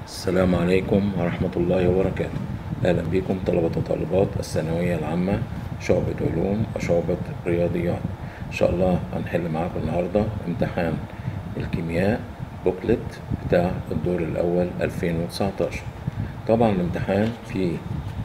السلام عليكم ورحمة الله وبركاته أهلا بكم طلبة وطالبات الثانوية العامة شعبة علوم وشعبة رياضيات إن شاء الله هنحل معاكم النهاردة امتحان الكيمياء بوكلت بتاع الدور الأول 2019 طبعا الامتحان فيه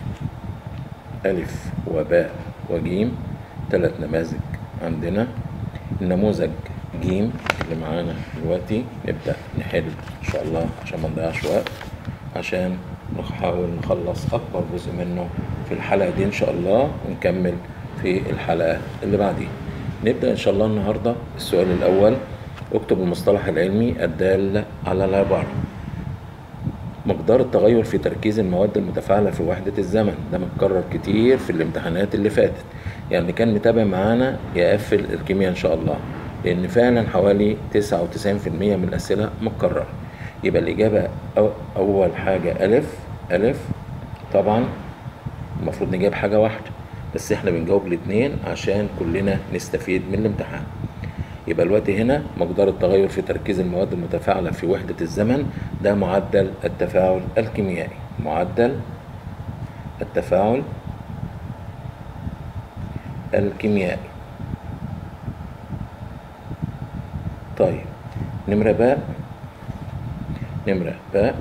ألف وباء وجيم ثلاث نماذج عندنا النموذج جيم اللي معانا دلوقتي نبدأ نحل إن شاء الله عشان ما نضيعش وقت عشان نحاول نخلص أكبر جزء منه في الحلقة دي إن شاء الله ونكمل في الحلقة اللي بعديها نبدأ إن شاء الله النهاردة السؤال الأول اكتب المصطلح العلمي الدال على العبارة مقدار التغير في تركيز المواد المتفاعلة في وحدة الزمن ده متكرر كتير في الامتحانات اللي فاتت يعني كان متابع معانا يقفل الكيمياء إن شاء الله لأن فعلا حوالي 99% من الأسئلة متكررة يبقى الإجابة أو أول حاجة ألف ألف طبعا المفروض نجيب حاجة واحدة بس احنا بنجاوب الاتنين عشان كلنا نستفيد من الامتحان يبقى الوقت هنا مقدار التغير في تركيز المواد المتفاعلة في وحدة الزمن ده معدل التفاعل الكيميائي معدل التفاعل الكيميائي طيب نمرة باء نمرة باء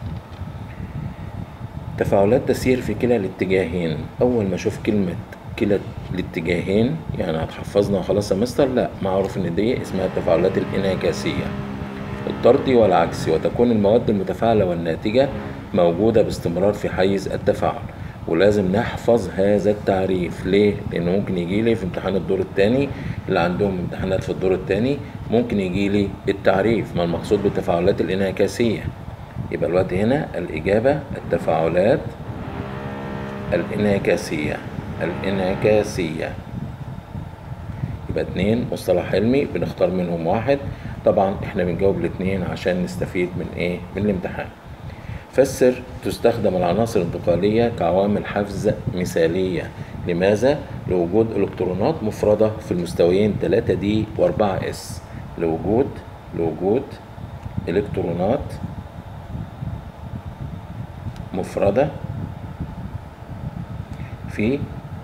تفاعلات تسير في كلا الاتجاهين أول ما أشوف كلمة كلا الاتجاهين يعني هتحفظنا خلاص يا مستر لا معروف إن دي اسمها التفاعلات الانعكاسية الطردي والعكسي وتكون المواد المتفاعلة والناتجة موجودة باستمرار في حيز التفاعل ولازم نحفظ هذا التعريف ليه؟ لأنه ممكن يجي لي في امتحان الدور الثاني اللي عندهم امتحانات في الدور الثاني ممكن يجي لي التعريف ما المقصود بالتفاعلات الانعكاسية يبقى الوقت هنا الإجابة التفاعلات الانعكاسية الانعكاسية يبقى اتنين مصطلح علمي بنختار منهم واحد طبعا احنا بنجاوب الاتنين عشان نستفيد من ايه من الامتحان فسر تستخدم العناصر الانتقالية كعوامل حفز مثالية لماذا؟ لوجود إلكترونات مفردة في المستويين 3D و 4S لوجود لوجود إلكترونات مفردة في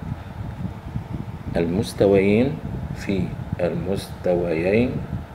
المستويين في المستويين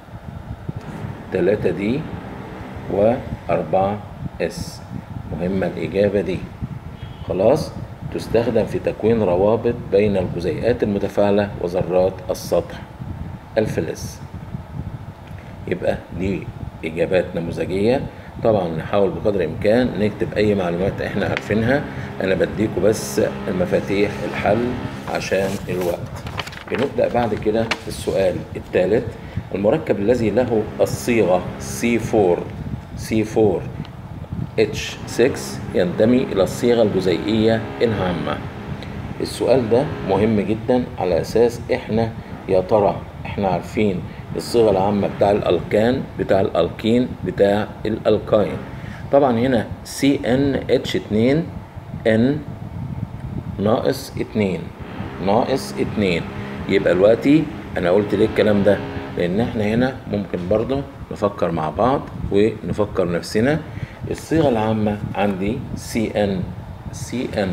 3D و 4S مهمة الإجابة دي خلاص تستخدم في تكوين روابط بين الجزيئات المتفاعلة وذرات السطح الفلز يبقى دي إجابات نموذجية طبعا نحاول بقدر الإمكان نكتب أي معلومات إحنا عارفينها أنا بديكوا بس المفاتيح الحل عشان الوقت بنبدأ بعد كده في السؤال الثالث المركب الذي له الصيغة C4 C4 H6 ينتمي إلى الصيغة الجزيئية الهامة السؤال ده مهم جدا على أساس إحنا يا ترى إحنا عارفين الصيغة العامة بتاع الألكان بتاع الألكين بتاع الألكاين طبعا هنا CnH2 N ناقص 2 ناقص 2 يبقى دلوقتي أنا قلت ليه الكلام ده لأن إحنا هنا ممكن برضه نفكر مع بعض ونفكر نفسنا الصيغة العامة عندي CN CN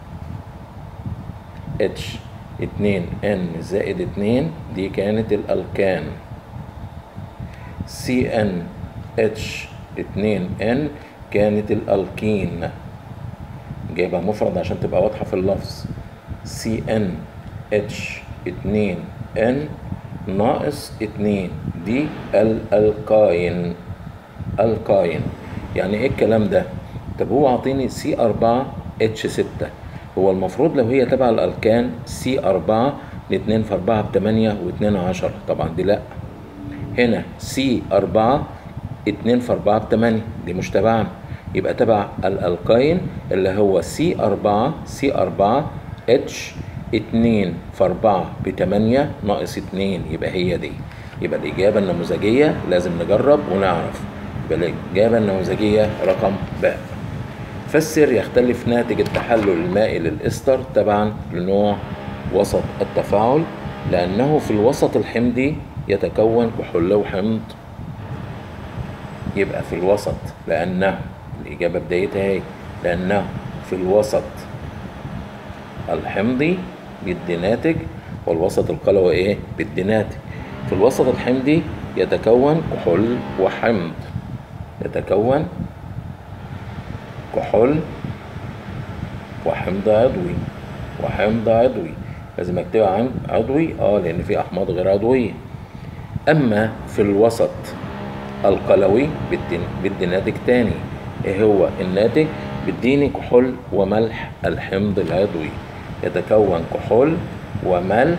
H 2 N زائد 2 دي كانت الألكان CN H 2 N كانت الألكين جايبها مفرد عشان تبقى واضحة في اللفظ CN H 2 N ناقص 2 دي الألقاين القاين يعني ايه الكلام ده طب هو عاطيني سي 4 اتش 6 هو المفروض لو هي تبع الالكان سي 4 2 في 4 ب 8 و2 10 طبعا دي لا هنا سي 4 2 في 4 ب 8 دي مش تبعنا يبقى تبع الالقاين اللي هو سي 4 سي 4 اتش 2 في 4 ب 8 ناقص 2 يبقى هي دي يبقى الإجابة النموذجية لازم نجرب ونعرف يبقى الإجابة النموذجية رقم باء فسر يختلف ناتج التحلل المائي للإستر تبعا لنوع وسط التفاعل لأنه في الوسط الحمضي يتكون كحول وحمض يبقى في الوسط لأنه الإجابة بدايتها هي لأنه في الوسط الحمضي بيدي ناتج والوسط القلوي إيه؟ بيدي ناتج في الوسط الحمضي يتكون كحول وحمض يتكون كحول وحمض عضوي وحمض عضوي لازم اكتبها عن عضوي اه لان في احماض غير عضويه اما في الوسط القلوي بدي بدي ناتج تاني ايه هو الناتج بيديني كحول وملح الحمض العضوي يتكون كحول وملح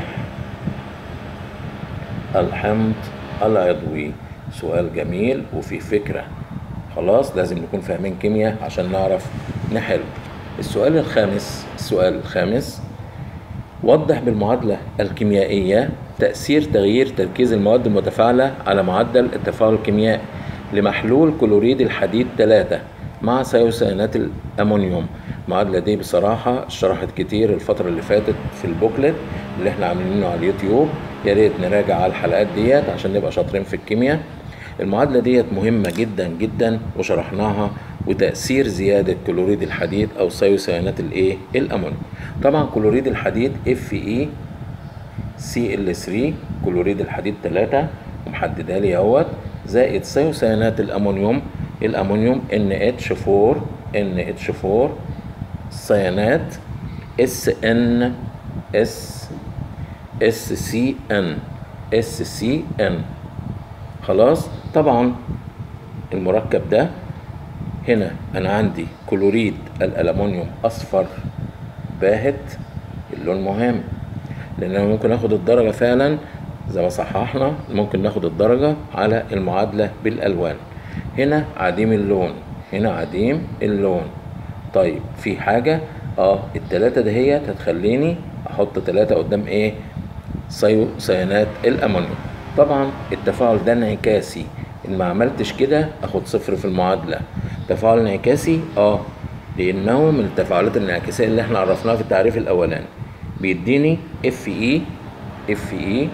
الحمض العضوي سؤال جميل وفي فكرة خلاص لازم نكون فاهمين كيمياء عشان نعرف نحل السؤال الخامس السؤال الخامس وضح بالمعادلة الكيميائية تأثير تغيير تركيز المواد المتفاعلة على معدل التفاعل الكيميائي لمحلول كلوريد الحديد 3 مع ثيوسيانات الأمونيوم المعادلة دي بصراحة شرحت كتير الفترة اللي فاتت في البوكلت اللي احنا عاملينه على اليوتيوب يا ريت نراجع على الحلقات ديت عشان نبقى شاطرين في الكيمياء المعادلة ديت مهمة جدا جدا وشرحناها وتأثير زيادة كلوريد الحديد أو ثيوسيانات الإيه؟ الأمونيوم. طبعا كلوريد الحديد Fe Cl3 كلوريد الحديد 3 ومحددها لي اهوت زائد ثيوسيانات الأمونيوم الأمونيوم NH4 NH4 صيانات SN S SCN SCN خلاص طبعا المركب ده هنا انا عندي كلوريد الالومنيوم اصفر باهت اللون مهم لان انا ممكن اخد الدرجه فعلا زي ما صححنا ممكن ناخد الدرجه على المعادله بالالوان هنا عديم اللون هنا عديم اللون طيب في حاجه اه التلاته دهيت هتخليني احط تلاته قدام ايه صيو صيانات الامونيوم طبعا التفاعل ده انعكاسي ان ما عملتش كده اخد صفر في المعادله تفاعل انعكاسي اه لانه من التفاعلات الانعكاسيه اللي احنا عرفناها في التعريف الاولاني بيديني اف اي اف اي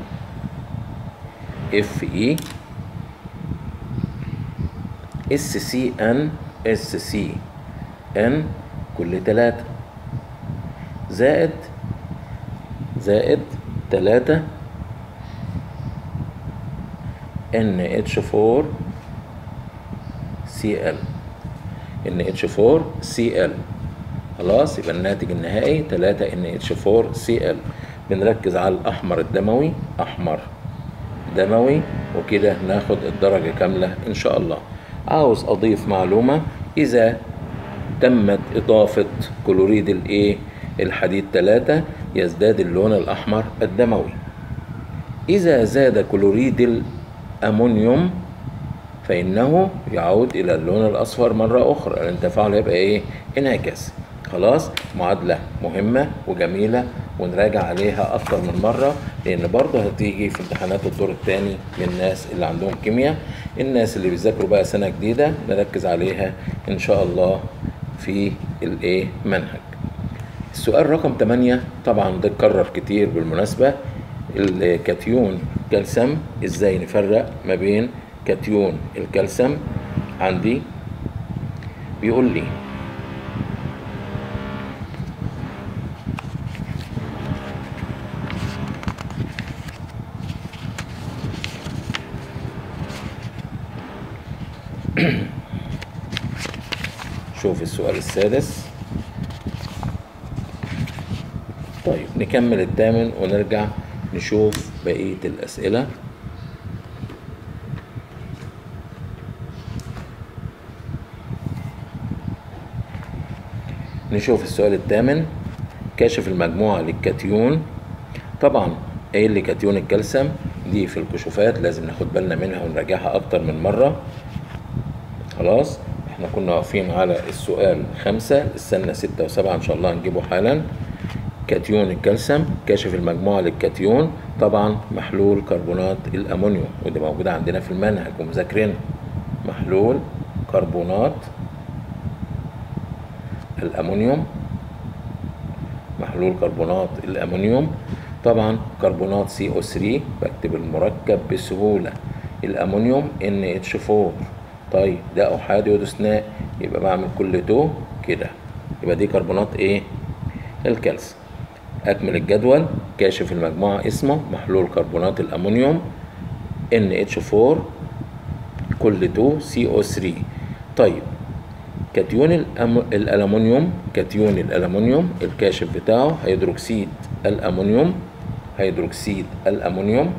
اف اي اس سي ان اس سي ان كل تلاتة زائد زائد تلاتة NH4 Cl NH4 Cl خلاص يبقى الناتج النهائي 3 NH4 Cl بنركز على الأحمر الدموي أحمر دموي وكده ناخد الدرجة كاملة إن شاء الله عاوز أضيف معلومة إذا تمت إضافة كلوريد الإيه الحديد 3 يزداد اللون الأحمر الدموي إذا زاد كلوريد الأمونيوم فإنه يعود إلى اللون الأصفر مرة أخرى لأن التفاعل هيبقى إيه؟ انعكاس خلاص معادلة مهمة وجميلة ونراجع عليها أكتر من مرة لأن برضه هتيجي في امتحانات الدور الثاني للناس اللي عندهم كيمياء الناس اللي بيذاكروا بقى سنة جديدة نركز عليها إن شاء الله في الإيه منهج السؤال رقم 8 طبعا ده اتكرر كتير بالمناسبة الكاتيون كالسيوم ازاي نفرق ما بين كاتيون الكالسيوم عندي بيقول لي شوف السؤال السادس طيب نكمل الثامن ونرجع نشوف بقية الأسئلة نشوف السؤال الثامن كاشف المجموعة للكاتيون طبعا قايل لي كاتيون الكالسيوم دي في الكشوفات لازم ناخد بالنا منها ونراجعها أكتر من مرة خلاص احنا كنا واقفين على السؤال خمسة استنى ستة وسبعة إن شاء الله هنجيبه حالا كاتيون الكالسيوم كاشف المجموعة للكاتيون طبعا محلول كربونات الأمونيوم ودي موجودة عندنا في المنهج ومذاكرين محلول كربونات الأمونيوم محلول كربونات الأمونيوم طبعا كربونات CO3 بكتب المركب بسهولة الأمونيوم NH4 طيب ده أحادي وده ثنائي يبقى بعمل كل تو كده يبقى دي كربونات ايه الكالسيوم اكمل الجدول كاشف المجموعة اسمه محلول كربونات الامونيوم NH4 كل 2 CO3 طيب كاتيون الأم... الألمنيوم كاتيون الألمنيوم الكاشف بتاعه هيدروكسيد الأمونيوم هيدروكسيد الأمونيوم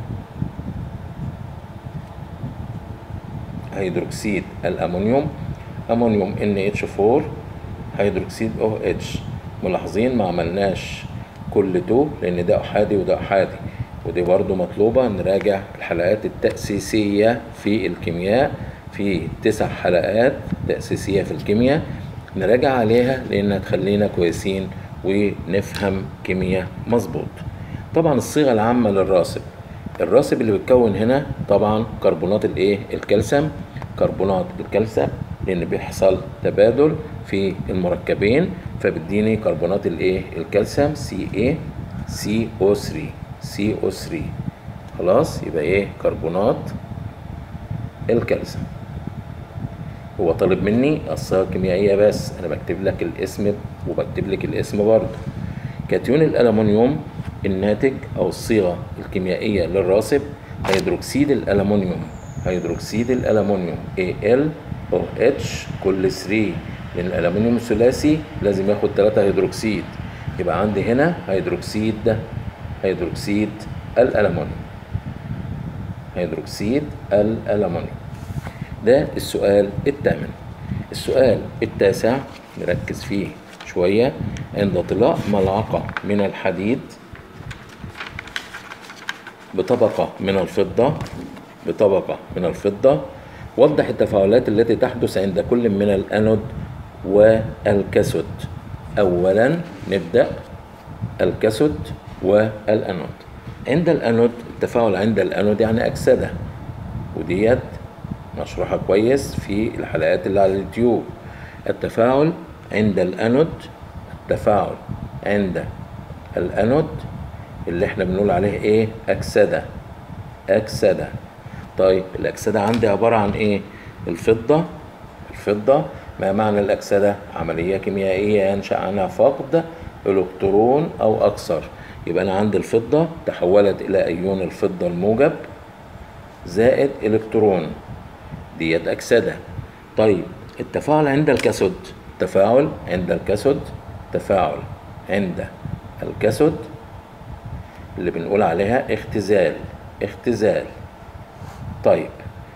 هيدروكسيد الأمونيوم أمونيوم NH4 هيدروكسيد OH ملاحظين ما عملناش كل تو لأن ده أحادي وده أحادي ودي برضو مطلوبة نراجع الحلقات التأسيسية في الكيمياء في تسع حلقات تأسيسية في الكيمياء نراجع عليها لأنها تخلينا كويسين ونفهم كيمياء مظبوط طبعا الصيغة العامة للراسب الراسب اللي بيتكون هنا طبعا كربونات الايه الكالسيوم كربونات الكالسيوم لان بيحصل تبادل في المركبين فبيديني كربونات الايه الكالسيوم سي اي سي او 3 سي او 3 خلاص يبقى ايه كربونات الكالسيوم هو طالب مني الصيغه الكيميائيه بس انا بكتب لك الاسم وبكتب لك الاسم برضه كاتيون الالومنيوم الناتج او الصيغه الكيميائيه للراسب هيدروكسيد الالومنيوم هيدروكسيد الالومنيوم AlOH كل 3 لان الالومنيوم الثلاثي لازم ياخد 3 هيدروكسيد يبقى عندي هنا هيدروكسيد هيدروكسيد الالومنيوم هيدروكسيد الالومنيوم ده السؤال الثامن السؤال التاسع نركز فيه شوية عند طلاء ملعقة من الحديد بطبقة من الفضة بطبقة من الفضة وضح التفاعلات التي تحدث عند كل من الأنود والكاثود أولا نبدأ الكاثود والأنود عند الأنود التفاعل عند الأنود يعني أكسدة وديت مشروحة كويس في الحلقات اللي على اليوتيوب التفاعل عند الأنود التفاعل عند الأنود اللي احنا بنقول عليه ايه أكسدة أكسدة طيب الأكسدة عندي عبارة عن ايه الفضة الفضة ما معنى الأكسدة عملية كيميائية ينشأ عنها فقد إلكترون أو أكثر يبقى أنا عندي الفضة تحولت إلى أيون الفضة الموجب زائد إلكترون ديت أكسدة طيب التفاعل عند الكاثود تفاعل عند الكاثود تفاعل عند الكاثود اللي بنقول عليها اختزال اختزال طيب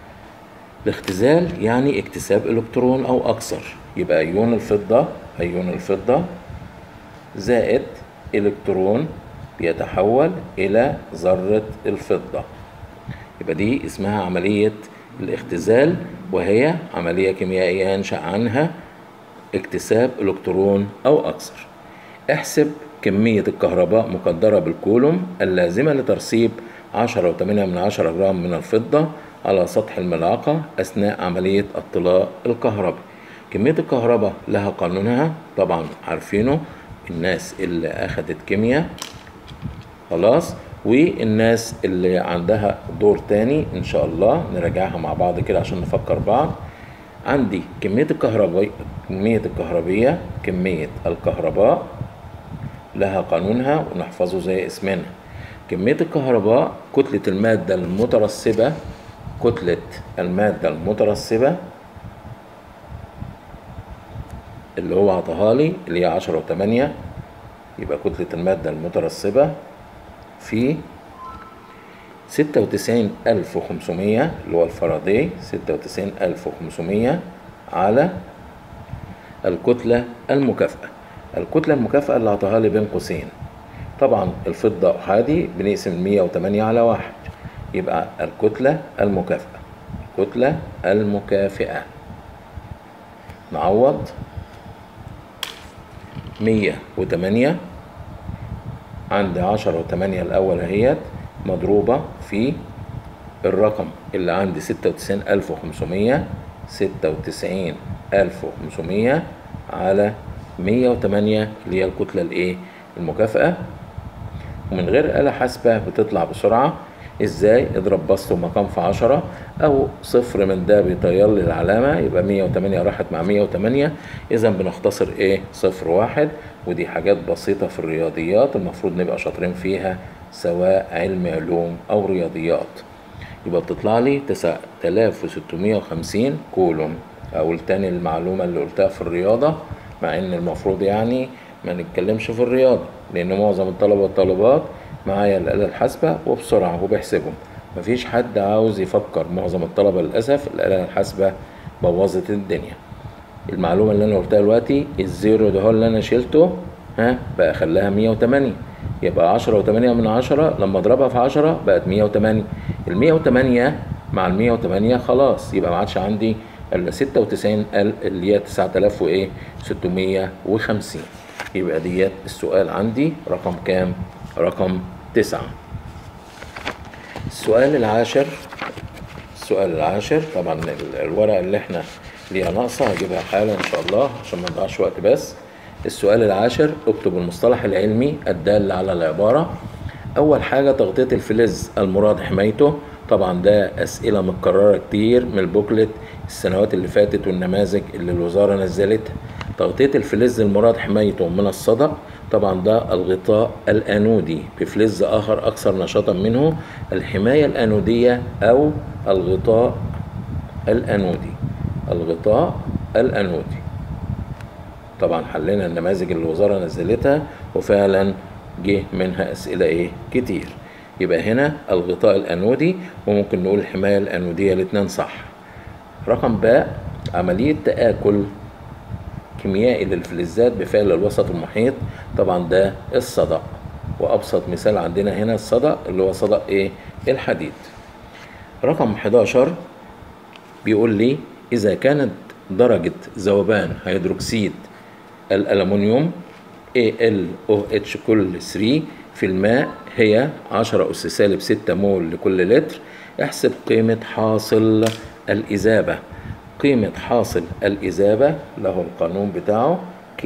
الاختزال يعني اكتساب الكترون او اكثر يبقى ايون الفضة ايون الفضة زائد الكترون بيتحول الى ذرة الفضة يبقى دي اسمها عملية الاختزال وهي عملية كيميائية ينشأ عنها اكتساب الكترون او اكثر احسب كمية الكهرباء مقدرة بالكولوم اللازمة لترسيب عشرة وثمانية من عشرة جرام من الفضة على سطح الملعقة أثناء عملية الطلاء الكهربي كمية الكهرباء لها قانونها طبعا عارفينه الناس اللي أخدت كيمياء خلاص والناس اللي عندها دور تاني إن شاء الله نراجعها مع بعض كده عشان نفكر بعض عندي كمية الكهرباء كمية الكهربية كمية الكهرباء لها قانونها ونحفظه زي اسمنا كمية الكهرباء كتلة المادة المترسبة كتلة المادة المترسبة اللي هو عطاها لي اللي هي عشرة وتمانية يبقى كتلة المادة المترسبة في ستة وتسعين ألف وخمسمية اللي هو الفاراداي ستة وتسعين ألف وخمسمية على الكتلة المكافئة الكتلة المكافئة اللي عطاها لي بين قوسين طبعا الفضة أحادي بنقسم 108 على واحد يبقى الكتلة المكافئة الكتلة المكافئة نعوض 108 عند 10 وتمانية الأول اهيت مضروبة في الرقم اللي عندي 96500 96500 على 108 اللي هي الكتلة الايه المكافأة ومن غير آلة حاسبة بتطلع بسرعة ازاي اضرب بسط ومقام في عشرة او صفر من ده بيطير لي العلامة يبقى مية وتمانية راحت مع مية وتمانية اذا بنختصر ايه صفر واحد ودي حاجات بسيطة في الرياضيات المفروض نبقى شاطرين فيها سواء علم علوم او رياضيات يبقى بتطلع لي تسعة آلاف وستمية وخمسين كولوم أقول تاني المعلومة اللي قلتها في الرياضة مع إن المفروض يعني ما نتكلمش في الرياضة لأن معظم الطلبة والطالبات معايا الآلة الحاسبة وبسرعة وبيحسبهم مفيش حد عاوز يفكر معظم الطلبة للأسف الآلة الحاسبة بوظت الدنيا المعلومة اللي أنا قلتها دلوقتي الزيرو ده هو اللي أنا شلته ها بقى خلاها مية وتمانية يبقى عشرة وتمانية من عشرة لما اضربها في عشرة بقت مية وتمانية المية وتمانية مع المية وتمانية خلاص يبقى ما عادش عندي الا ستة وتسعين اللي هي تسعة آلاف وإيه ستمية وخمسين يبقى ديت السؤال عندي رقم كام؟ رقم تسعة السؤال العاشر السؤال العاشر طبعا ال- الورقة اللي احنا ليها ناقصة هجيبها حالا ان شاء الله عشان ما نضيعش وقت بس السؤال العاشر اكتب المصطلح العلمي الدال على العبارة اول حاجة تغطية الفلز المراد حمايته طبعا ده اسئلة متكررة كتير من البوكلت السنوات اللي فاتت والنماذج اللي الوزارة نزلتها تغطية الفلز المراد حمايته من الصدأ طبعا ده الغطاء الأنودي بفلز آخر أكثر نشاطا منه الحماية الأنودية أو الغطاء الأنودي الغطاء الأنودي طبعا حلينا النماذج اللي الوزارة نزلتها وفعلا جه منها أسئلة إيه كتير يبقى هنا الغطاء الأنودي وممكن نقول الحماية الأنودية الاتنين صح رقم باء عملية تآكل كيميائي للفلزات بفعل الوسط المحيط طبعا ده الصدأ وأبسط مثال عندنا هنا الصدأ اللي هو صدأ إيه الحديد رقم 11 بيقول لي إذا كانت درجة ذوبان هيدروكسيد الألمنيوم AlOH كل 3 في الماء هي 10 أس سالب 6 مول لكل لتر احسب قيمة حاصل الإذابة قيمة حاصل الإذابة له القانون بتاعه K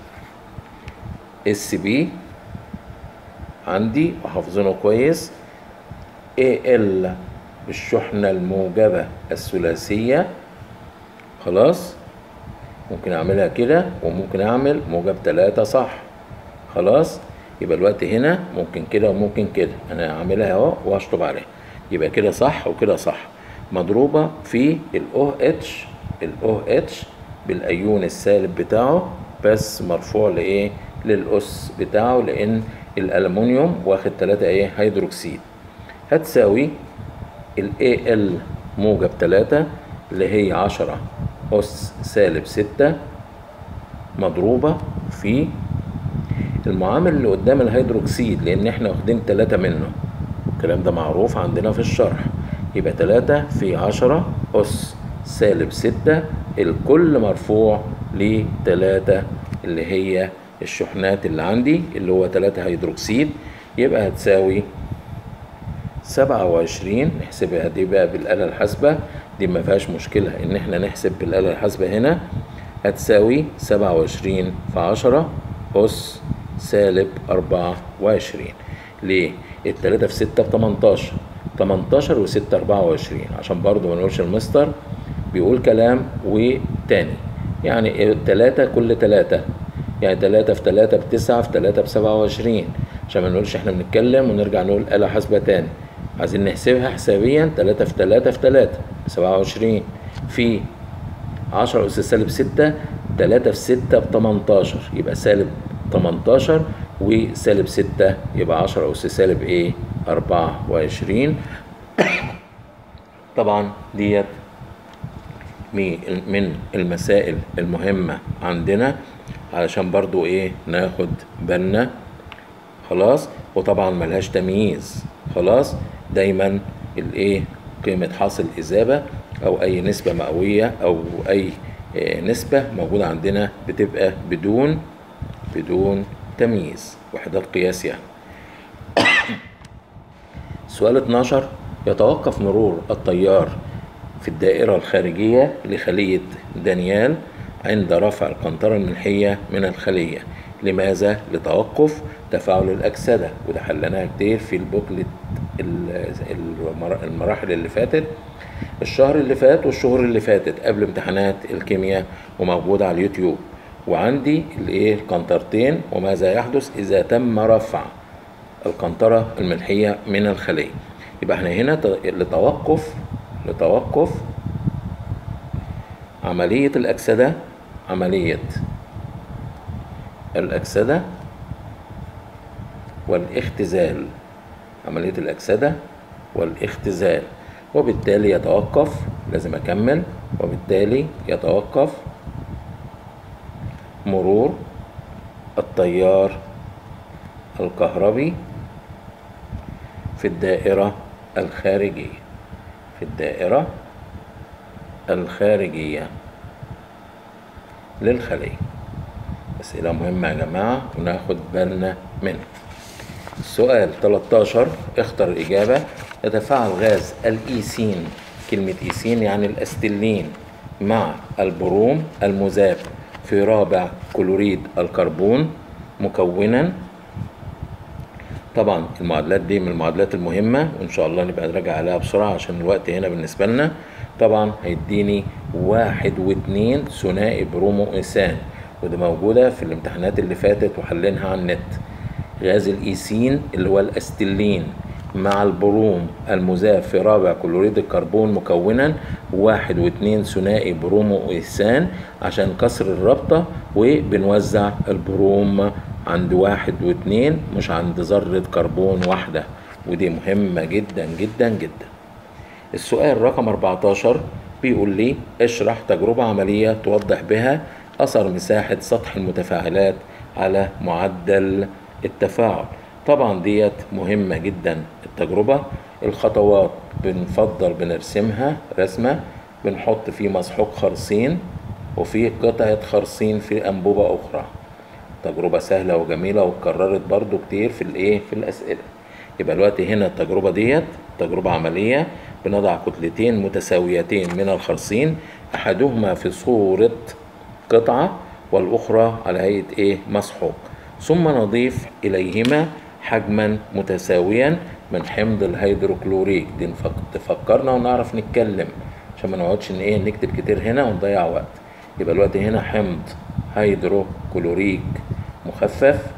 اس بي عندي وحافظينه كويس AL بالشحنة الموجبة الثلاثية خلاص ممكن اعملها كده وممكن اعمل موجب تلاتة صح خلاص يبقى الوقت هنا ممكن كده وممكن كده انا هعملها اهو وهشطب عليها يبقى كده صح وكده صح مضروبة في ال OH ال OH بالايون السالب بتاعه بس مرفوع لايه للاس بتاعه لان الالومنيوم واخد تلاتة ايه هيدروكسيد هتساوي ال AL موجب تلاتة اللي هي عشرة أس سالب ستة مضروبة في المعامل اللي قدام الهيدروكسيد لأن احنا واخدين تلاتة منه الكلام ده معروف عندنا في الشرح يبقى تلاتة في عشرة أس سالب ستة الكل مرفوع لتلاتة اللي هي الشحنات اللي عندي اللي هو تلاتة هيدروكسيد يبقى هتساوي سبعة وعشرين نحسبها دي بقى بالآلة الحاسبة دي ما فيهاش مشكلة إن إحنا نحسب بالآلة الحاسبة هنا هتساوي سبعة وعشرين في عشرة أس سالب أربعة وعشرين ليه؟ التلاتة في ستة بتمنتاشر تمنتاشر وستة أربعة وعشرين عشان برضو ما نقولش المستر بيقول كلام وتاني يعني التلاتة كل تلاتة يعني تلاتة في تلاتة بتسعة في تلاتة بسبعة وعشرين عشان ما نقولش احنا بنتكلم ونرجع نقول آلة حاسبة تاني عايزين نحسبها حسابيا تلاتة في تلاتة في تلاتة سبعة وعشرين في عشرة أس سالب ستة تلاتة في ستة بتمنتاشر يبقى سالب تمنتاشر وسالب ستة يبقى عشرة أس سالب إيه أربعة وعشرين طبعا ديت من المسائل المهمة عندنا علشان برضو ايه ناخد بالنا خلاص وطبعا ملهاش تمييز خلاص دايما الايه قيمة حاصل إذابة أو أي نسبة مئوية أو أي نسبة موجودة عندنا بتبقى بدون بدون تمييز وحدات قياس يعني سؤال 12 يتوقف مرور التيار في الدائرة الخارجية لخلية دانيال عند رفع القنطرة الملحية من الخلية لماذا؟ لتوقف تفاعل الأكسدة وده حلناها كتير في البوكلت المر- المراحل اللي فاتت الشهر اللي فات والشهور اللي فاتت قبل امتحانات الكيمياء وموجودة على اليوتيوب وعندي الايه القنطرتين وماذا يحدث اذا تم رفع القنطرة الملحية من الخلية يبقى احنا هنا ت- لتوقف لتوقف عملية الأكسدة عملية الأكسدة والاختزال عملية الأكسدة والاختزال وبالتالي يتوقف لازم أكمل وبالتالي يتوقف مرور التيار الكهربي في الدائرة الخارجية في الدائرة الخارجية للخلية أسئلة مهمة يا جماعة وناخد بالنا منها سؤال 13 اختر الإجابة يتفاعل غاز الإيسين كلمة إيسين يعني الأستلين مع البروم المذاب في رابع كلوريد الكربون مكونا طبعا المعادلات دي من المعادلات المهمة وإن شاء الله نبقى نراجع عليها بسرعة عشان الوقت هنا بالنسبة لنا طبعا هيديني واحد واتنين ثنائي برومو إيثان ودي موجودة في الامتحانات اللي فاتت وحلينها على النت غاز الإيسين اللي هو الأستلين مع البروم المذاب في رابع كلوريد الكربون مكونا واحد واتنين ثنائي برومو إيثان عشان كسر الرابطة وبنوزع البروم عند واحد واتنين مش عند ذرة كربون واحدة ودي مهمة جدا جدا جدا السؤال رقم 14 بيقول لي اشرح تجربة عملية توضح بها أثر مساحة سطح المتفاعلات على معدل التفاعل طبعا ديت مهمة جدا التجربة الخطوات بنفضل بنرسمها رسمة بنحط فيه مسحوق خرسين وفي قطعة خرسين في أنبوبة أخرى تجربة سهلة وجميلة واتكررت برضو كتير في الايه في الأسئلة يبقى الوقت هنا التجربة ديت تجربة عملية بنضع كتلتين متساويتين من الخرسين أحدهما في صورة قطعة والأخرى على هيئة إيه مسحوق ثم نضيف إليهما حجما متساويا من حمض الهيدروكلوريك دي نفك- تفكرنا ونعرف نتكلم عشان ما نقعدش إن إيه نكتب كتير هنا ونضيع وقت يبقى الوقت هنا حمض هيدروكلوريك مخفف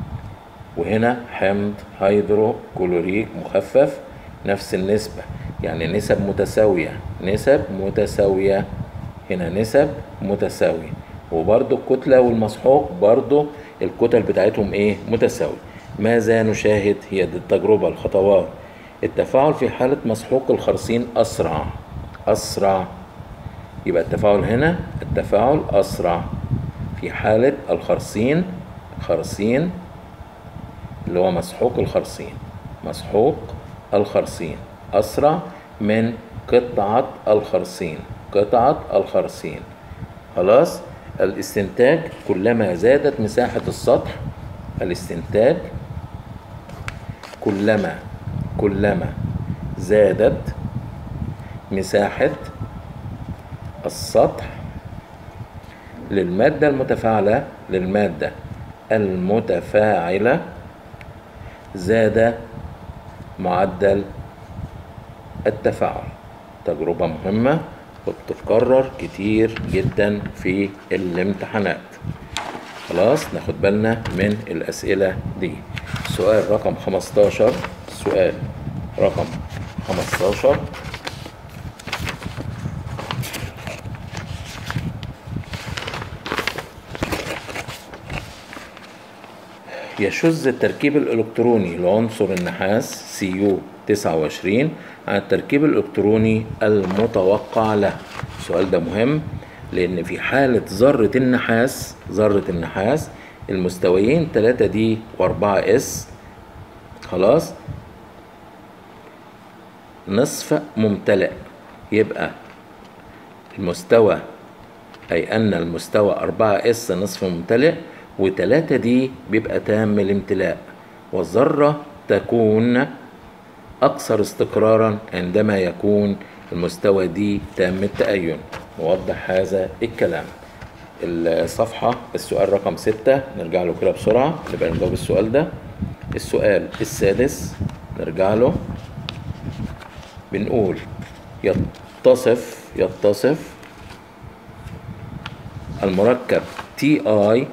وهنا حمض هيدروكلوريك مخفف نفس النسبة يعني نسب متساوية نسب متساوية هنا نسب متساوية وبرضو الكتلة والمسحوق برضو الكتل بتاعتهم ايه متساوية ماذا نشاهد هي دي التجربة الخطوات التفاعل في حالة مسحوق الخرسين أسرع أسرع يبقى التفاعل هنا التفاعل أسرع في حالة الخرسين خرسين اللي هو مسحوق الخرسين مسحوق الخرسين أسرع من قطعة الخرسين قطعة الخرسين خلاص الاستنتاج كلما زادت مساحة السطح الاستنتاج كلما كلما زادت مساحة السطح للمادة المتفاعلة للمادة المتفاعلة زاد معدل التفاعل تجربة مهمة وبتتكرر كتير جدا في الامتحانات خلاص ناخد بالنا من الأسئلة دي سؤال رقم 15 سؤال رقم 15 يشذ التركيب الإلكتروني لعنصر النحاس سيو 29 عن التركيب الإلكتروني المتوقع له السؤال ده مهم لأن في حالة ذرة النحاس ذرة النحاس المستويين 3 دي و4 اس خلاص نصف ممتلئ يبقى المستوى أي أن المستوى 4 اس نصف ممتلئ وتلاتة دي بيبقى تام الامتلاء والذرة تكون أكثر استقرارا عندما يكون المستوى دي تام التأين نوضح هذا الكلام الصفحة السؤال رقم ستة نرجع له كده بسرعة نبقى نجاوب السؤال ده السؤال السادس نرجع له بنقول يتصف يتصف المركب تي اي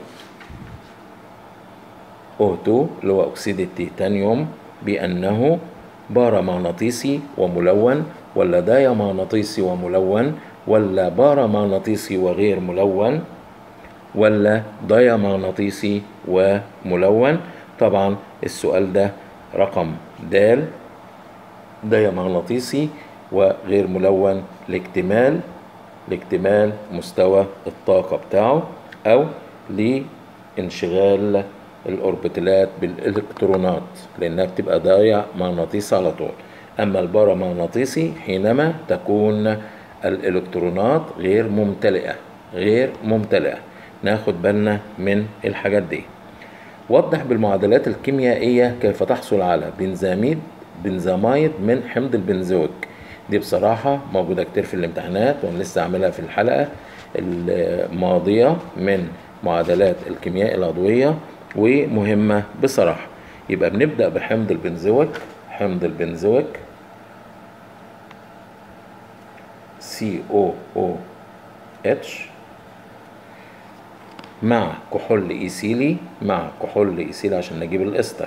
O2 اللي هو أكسيد التيتانيوم بأنه بارامغناطيسي وملون ولا دايمغناطيسي وملون ولا بارامغناطيسي وغير ملون ولا دايمغناطيسي وملون طبعا السؤال ده رقم د دايمغناطيسي وغير ملون لاكتمال لاكتمال مستوى الطاقة بتاعه أو لانشغال الأوربيتالات بالإلكترونات لأنها بتبقى ضايع مغناطيسي على طول أما البارامغناطيسي حينما تكون الإلكترونات غير ممتلئة غير ممتلئة ناخد بالنا من الحاجات دي وضح بالمعادلات الكيميائية كيف تحصل على بنزاميد بنزامايد من حمض البنزويك دي بصراحة موجودة كتير في الامتحانات وأنا لسه عاملها في الحلقة الماضية من معادلات الكيمياء العضوية ومهمة بصراحة يبقى بنبدأ بحمض البنزويك حمض البنزويك COOH مع كحول إيثيلي مع كحول إيثيلي عشان نجيب الإستر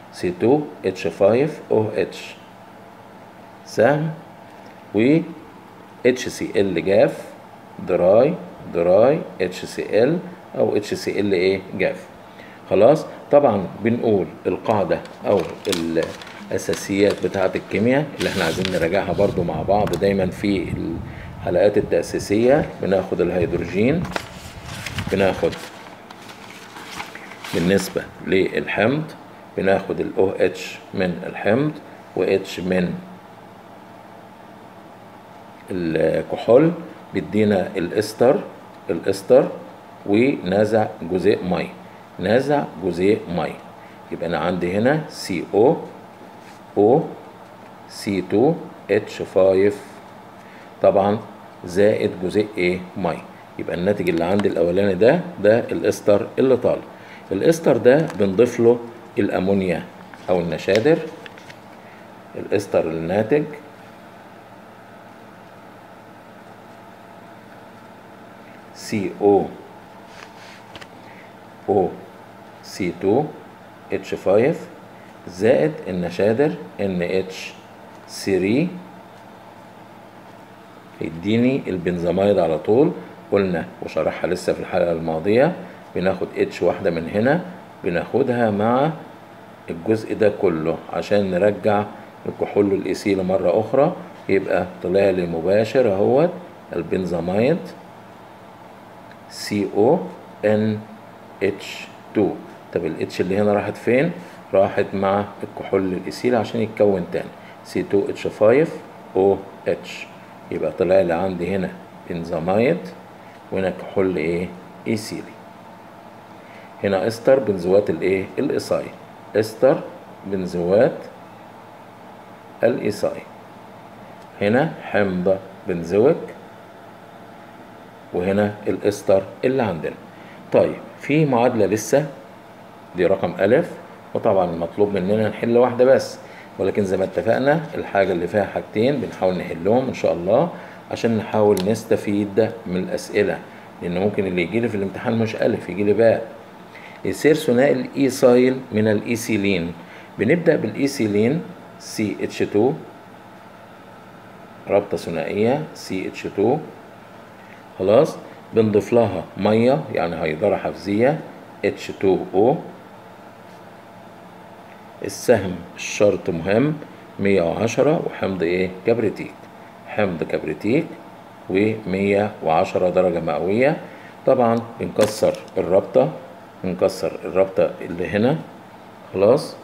C2H5OH سهم و HCl جاف دراي دراي HCl أو HCl إيه جاف خلاص طبعا بنقول القاعدة أو الأساسيات بتاعة الكيمياء اللي احنا عايزين نراجعها برضو مع بعض دايما في الحلقات التأسيسية بناخد الهيدروجين بناخد بالنسبة للحمض بناخد ال OH من الحمض و H من الكحول بيدينا الاستر الاستر ونازع جزيء مي نازع جزيء مي يبقى انا عندي هنا CO O C2 H5 طبعا زائد جزيء ايه مي يبقى الناتج اللي عندي الاولاني ده ده الاستر اللي طالع الاستر ده بنضيف له الامونيا او النشادر الاستر الناتج CO O C2 H5 زائد النشادر NH3 يديني البنزاميد على طول قلنا وشرحها لسه في الحلقة الماضية بناخد اتش واحدة من هنا بناخدها مع الجزء ده كله عشان نرجع الكحول الإيثيل مرة أخرى يبقى طلع لي مباشر اهوت البنزاميد CO NH2 طب الاتش اللي هنا راحت فين؟ راحت مع الكحول الإيثيل عشان يتكون تاني C2H5OH يبقى طلع لي عندي هنا بنزاميد وهنا كحول ايه؟ إيثيلي هنا استر بنزوات الايه؟ الإيثاي استر بنزوات الإيثاي هنا حمض بنزويك وهنا الاستر اللي عندنا طيب في معادلة لسه دي رقم ألف وطبعا المطلوب مننا نحل واحدة بس ولكن زي ما اتفقنا الحاجة اللي فيها حاجتين بنحاول نحلهم إن شاء الله عشان نحاول نستفيد من الأسئلة لأن ممكن اللي يجيلي في الامتحان مش ألف يجيلي باء يصير ثنائي الإيثايل من الإيثيلين بنبدأ بالإيثيلين CH2 رابطة ثنائية CH2 خلاص بنضيف لها مية يعني هيدرة حفزية H2O السهم الشرط مهم 110 وحمض ايه كبريتيك حمض كبريتيك و110 درجة مئوية طبعا بنكسر الرابطة بنكسر الرابطة اللي هنا خلاص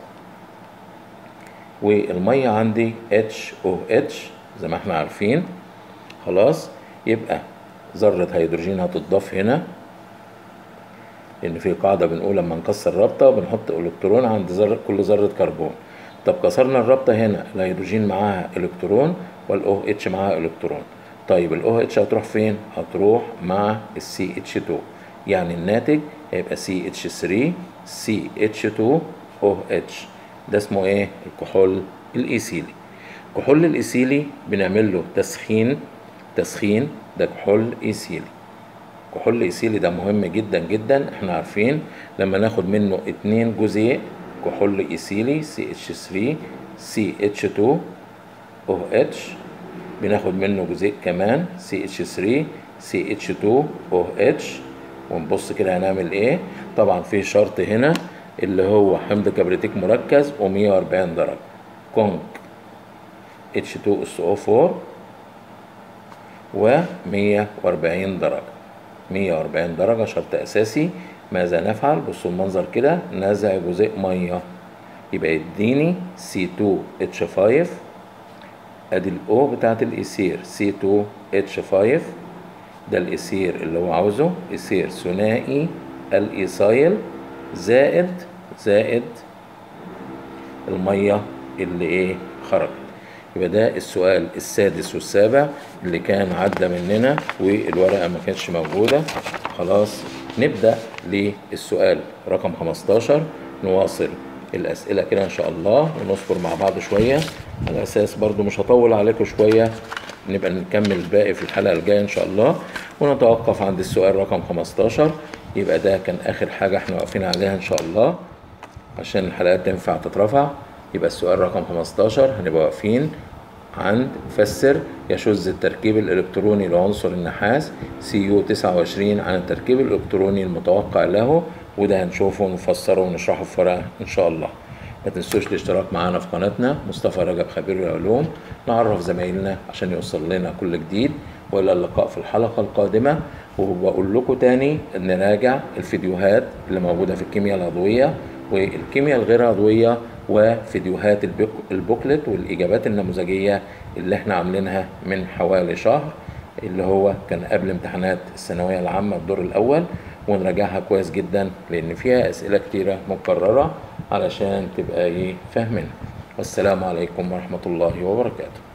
والمية عندي HOH زي ما احنا عارفين خلاص يبقى ذرة هيدروجين هتضاف هنا لأن في قاعدة بنقول لما نكسر رابطة بنحط إلكترون عند ذرة كل ذرة كربون طب كسرنا الرابطة هنا الهيدروجين معاها إلكترون والأو اتش معاها إلكترون طيب الأو اتش هتروح فين؟ هتروح مع السي اتش 2 يعني الناتج هيبقى سي اتش 3 سي اتش 2 او اتش ده اسمه ايه؟ الكحول الإيثيلي كحول الإيثيلي بنعمل له تسخين تسخين ده كحول إيثيلي كحول الإيثيلي ده مهم جدا جدا احنا عارفين لما ناخد منه اتنين جزيء كحول إيثيلي CH3 CH2 OH بناخد منه جزيء كمان CH3 CH2 OH ونبص كده هنعمل ايه طبعا في شرط هنا اللي هو حمض كبريتيك مركز و140 درجة كونك H2SO4 و 140 درجة 140 درجة شرط أساسي ماذا نفعل بصوا المنظر كده نزع جزيء مية يبقى يديني C2H5 ادي الاو بتاعت الايثير C2H5 ده الايثير اللي هو عاوزه ايثير ثنائي الايثايل زائد زائد الميه اللي ايه خرجت يبقى ده السؤال السادس والسابع اللي كان عدى مننا والورقه ما كانتش موجوده خلاص نبدا للسؤال رقم 15 نواصل الاسئله كده ان شاء الله ونصبر مع بعض شويه على اساس برضو مش هطول عليكم شويه نبقى نكمل الباقي في الحلقه الجايه ان شاء الله ونتوقف عند السؤال رقم 15 يبقى ده كان اخر حاجه احنا واقفين عليها ان شاء الله عشان الحلقات تنفع تترفع يبقى السؤال رقم 15 هنبقى واقفين عند فسر يشذ التركيب الإلكتروني لعنصر النحاس CU 29 عن التركيب الإلكتروني المتوقع له وده هنشوفه ونفسره ونشرحه في ورقة إن شاء الله ما تنسوش الاشتراك معنا في قناتنا مصطفى رجب خبير العلوم نعرف زمايلنا عشان يوصل لنا كل جديد والى اللقاء في الحلقة القادمة وبقول لكم تاني نراجع الفيديوهات اللي موجودة في الكيمياء العضوية والكيمياء الغير عضوية وفيديوهات البوك- البوكلت والإجابات النموذجية اللي احنا عاملينها من حوالي شهر اللي هو كان قبل امتحانات الثانوية العامة الدور الأول ونراجعها كويس جدا لأن فيها أسئلة كتيرة مكررة علشان تبقى ايه فاهمين والسلام عليكم ورحمة الله وبركاته